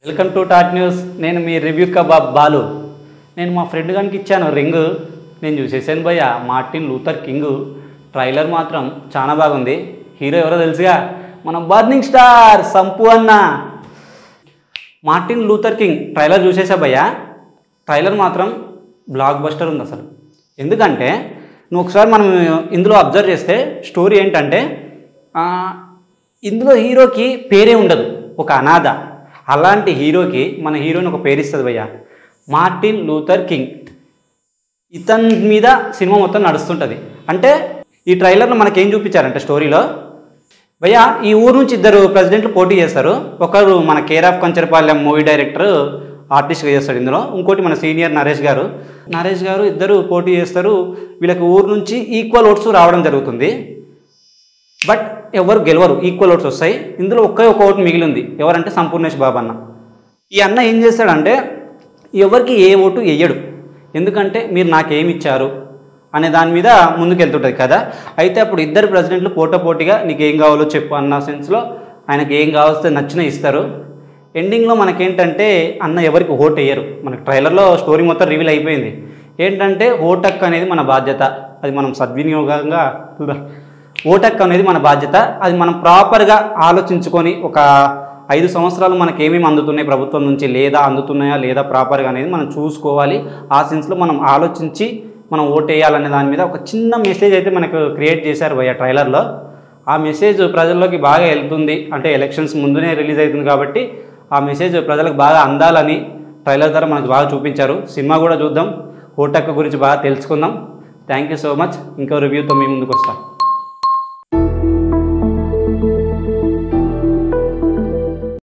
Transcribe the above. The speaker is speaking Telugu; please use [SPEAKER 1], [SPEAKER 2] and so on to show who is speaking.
[SPEAKER 1] వెల్కమ్ టు టాట్ న్యూస్ నేను మీ రివ్యూ కబాబ్ బాలు నేను మా ఫ్రెండ్ గానికి ఇచ్చాను రింగ్ నేను చూసేసాను భయ్య మార్టిన్ లూథర్ కింగ్ ట్రైలర్ మాత్రం చాలా బాగుంది హీరో ఎవరో తెలుసుగా మన బర్నింగ్ స్టార్ సంపు అన్న మార్టిన్ లూథర్ కింగ్ ట్రైలర్ చూసేసా భయ్య ట్రైలర్ మాత్రం బ్లాక్ బస్టర్ ఉంది అసలు ఎందుకంటే నువ్వు ఒకసారి మనం ఇందులో అబ్జర్వ్ చేస్తే స్టోరీ ఏంటంటే ఆ, ఇందులో హీరోకి పేరే ఉండదు ఒక అనాథ అలాంటి హీరోకి మన హీరోని ఒక పేరు ఇస్తుంది భయ్య మార్టిన్ లూథర్ కింగ్ ఇతని మీద సినిమా మొత్తం నడుస్తుంటుంది అంటే ఈ ట్రైలర్లో మనకేం చూపించారంటే స్టోరీలో భయ్య ఈ ఊరు నుంచి ఇద్దరు ప్రెసిడెంట్లు పోటీ చేస్తారు ఒకరు మన care of Kancharapalem movie director ఆర్టిస్ట్గా చేస్తాడు ఇందులో ఇంకోటి మన సీనియర్ నరేష్ గారు నరేష్ గారు ఇద్దరు పోటీ చేస్తారు వీళ్ళకి ఊరు నుంచి ఈక్వల్ ఓట్స్ రావడం జరుగుతుంది బట్ ఎవరు గెలవరు ఈక్వల్ ఓట్స్ వస్తాయి ఇందులో ఒకే ఒక ఓటు మిగిలింది ఎవరంటే సంపూర్ణేష్ బాబు అన్న ఈ అన్న ఏం చేస్తాడంటే ఎవరికి ఏ ఓటు వేయడు ఎందుకంటే మీరు నాకేమి ఇచ్చారు అనే దాని మీద ముందుకెళ్తుంటుంది కదా అయితే అప్పుడు ఇద్దరు ప్రెసిడెంట్లు పోటాపోటీగా నీకు ఏం కావాలో చెప్పు అన్న సెన్స్లో ఆయనకి ఏం కావాల్సి నచ్చిన ఇస్తారు ఎండింగ్లో మనకేంటంటే అన్న ఎవరికి ఓటు వేయరు మనకి ట్రైలర్లో స్టోరీ మొత్తం రివీల్ అయిపోయింది ఏంటంటే ఓటక్ అనేది మన బాధ్యత అది మనం సద్వినియోగంగా ఓటక్ అనేది మన బాధ్యత అది మనం ప్రాపర్గా ఆలోచించుకొని ఒక ఐదు సంవత్సరాలు మనకి ఏమేమి అందుతున్నాయి ప్రభుత్వం నుంచి లేదా అందుతున్నాయా లేదా ప్రాపర్గా అనేది మనం చూసుకోవాలి ఆ సెన్స్లో మనం ఆలోచించి మనం ఓటు వేయాలనే దాని మీద ఒక చిన్న మెసేజ్ అయితే మనకు క్రియేట్ చేశారు భయ్య ట్రైలర్లో ఆ మెసేజ్ ప్రజల్లోకి బాగా వెళ్తుంది అంటే ఎలక్షన్స్ ముందునే రిలీజ్ అవుతుంది కాబట్టి ఆ మెసేజ్ ప్రజలకు బాగా అందాలని ట్రైలర్ ద్వారా మనకు బాగా చూపించారు సినిమా కూడా చూద్దాం ఓటక్క గురించి బాగా తెలుసుకుందాం థ్యాంక్ యూ సో మచ్ ఇంకో రివ్యూతో మీ ముందుకు వస్తాను